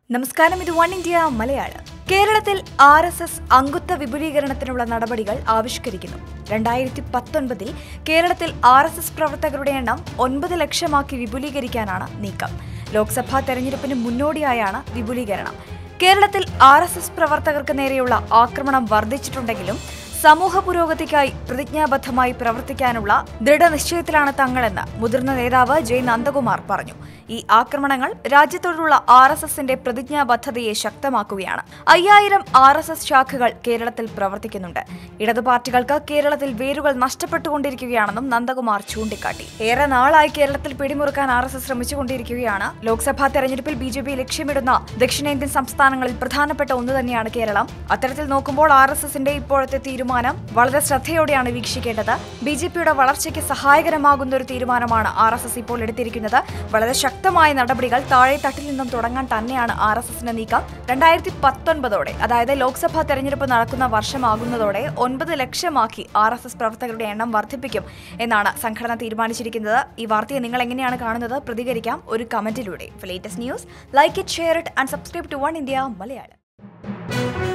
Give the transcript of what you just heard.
നമസ്കാരം ഇത് one India Malayalam കേരളത്തിൽ ആർ എസ് എസ് അംഗത്വ വിപുലീകരണത്തിനുള്ള നടപടികൾ ആവിഷ്കരിക്കുന്നു രണ്ടായിരത്തി പത്തൊൻപതിൽ കേരളത്തിൽ ആർ എസ് എസ് പ്രവർത്തകരുടെ എണ്ണം ഒൻപത് ലക്ഷമാക്കി വിപുലീകരിക്കാനാണ് നീക്കം ലോക്സഭാ തെരഞ്ഞെടുപ്പിന് മുന്നോടിയായാണ് വിപുലീകരണം കേരളത്തിൽ ആർ എസ് എസ് പ്രവർത്തകർക്ക് നേരെയുള്ള ആക്രമണം വർദ്ധിച്ചിട്ടുണ്ടെങ്കിലും സമൂഹ പുരോഗതിക്കായി പ്രതിജ്ഞാബദ്ധമായി പ്രവർത്തിക്കാനുള്ള ദൃഢനിശ്ചയത്തിലാണ് തങ്ങളെന്ന് മുതിർന്ന നേതാവ് ജെ നന്ദകുമാർ പറഞ്ഞു ഈ ആക്രമണങ്ങൾ രാജ്യത്തോടുള്ള ആർ എസ് എസിന്റെ പ്രതിജ്ഞാബദ്ധതയെ ശക്തമാക്കുകയാണ് അയ്യായിരം ആർ എസ് എസ് ശാഖകൾ കേരളത്തിൽ പ്രവർത്തിക്കുന്നുണ്ട് ഇടതു പാർട്ടികൾക്ക് കേരളത്തിൽ വേരുകൾ നഷ്ടപ്പെട്ടുകൊണ്ടിരിക്കുകയാണെന്നും നന്ദകുമാർ ചൂണ്ടിക്കാട്ടി ഏറെ നാളായി കേരളത്തിൽ പിടിമുറുക്കാൻ ആർ എസ് എസ് ശ്രമിച്ചുകൊണ്ടിരിക്കുകയാണ് ലോക്സഭാ തെരഞ്ഞെടുപ്പിൽ ബി ജെ പി ലക്ഷ്യമിടുന്ന ദക്ഷിണേന്ത്യൻ സംസ്ഥാനങ്ങളിൽ പ്രധാനപ്പെട്ട ഒന്ന് തന്നെയാണ് കേരളം അത്തരത്തിൽ നോക്കുമ്പോൾ ആർ എസ് എസിന്റെ ഇപ്പോഴത്തെ തീരുമാനം വളരെ ശ്രദ്ധയോടെയാണ് വീക്ഷിക്കേണ്ടത് ബി ജെ പിയുടെ വളർച്ചയ്ക്ക് സഹായകരമാകുന്ന ഒരു തീരുമാനമാണ് ആർ എസ് എസ് ഇപ്പോൾ എടുത്തിരിക്കുന്നത് വളരെ ശക്തമായ നടപടികൾ താഴെ തട്ടിൽ നിന്നും തുടങ്ങാൻ തന്നെയാണ് ആർ എസ് എസിന്റെ നീക്കം രണ്ടായിരത്തി പത്തൊൻപതോടെ അതായത് ലോക്സഭാ തെരഞ്ഞെടുപ്പ് നടക്കുന്ന വർഷമാകുന്നതോടെ ഒൻപത് ലക്ഷമാക്കി ആർ എസ് എസ് പ്രവർത്തകരുടെ എണ്ണം വർദ്ധിപ്പിക്കും എന്നാണ് സംഘടന തീരുമാനിച്ചിരിക്കുന്നത് ഈ വാർത്തയെ നിങ്ങൾ എങ്ങനെയാണ് കാണുന്നത് പ്രതികരിക്കാം ഒരു കമന്റിലൂടെ latest news like it share it and subscribe to One India Malayalam